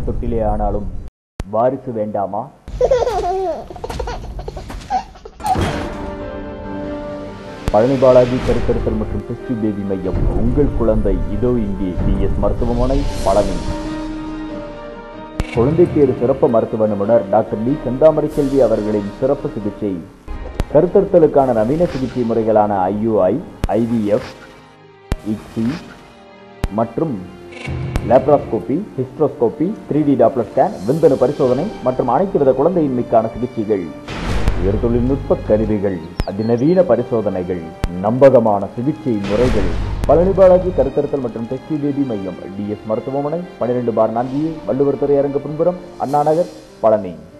தொட்டிலே ஆனாலும் வாரிசு வேண்டாமா பழனி பாலாஜி கருத்தரித்தல் மற்றும் டெஸ்டி பேபி மையம் உங்கள் குழந்தை இதோ இங்கே பிஎஸ் மருத்துவமனை பழனி குழந்தை பேறு சிறப்பு மருத்துவ நிபுணர் டாக்டர் டி செந்தாமரை செல்வி அவர்களின் சிறப்பு சிகிச்சை கருத்தரித்தலுக்கான நவீன சிகிச்சை முறைகளான ஐயுஐ ஐவிஎஃப் இக்சி மற்றும் laparoscopy hysteroscopy three D Doppler scan விந்தணு பரிசோதனை மற்றும் அனைத்து வித குழந்தையின்மைக்கான சிகிச்சைகள் உயர் தொழில்நுட்ப கருவிகள் அதிநவீன பரிசோதனைகள் நம்பகமான சிகிச்சை முறைகள் பழனி பாலாஜி கருத்தறுத்தல் மற்றும் டெஸ்டி பேபி மையம் டிஎஸ் மருத்துவமனை பன்னிரெண்டு பார் நான்கு வள்ளுவர் துறை அரங்கு பின்புறம் அண்ணா நகர் பழனி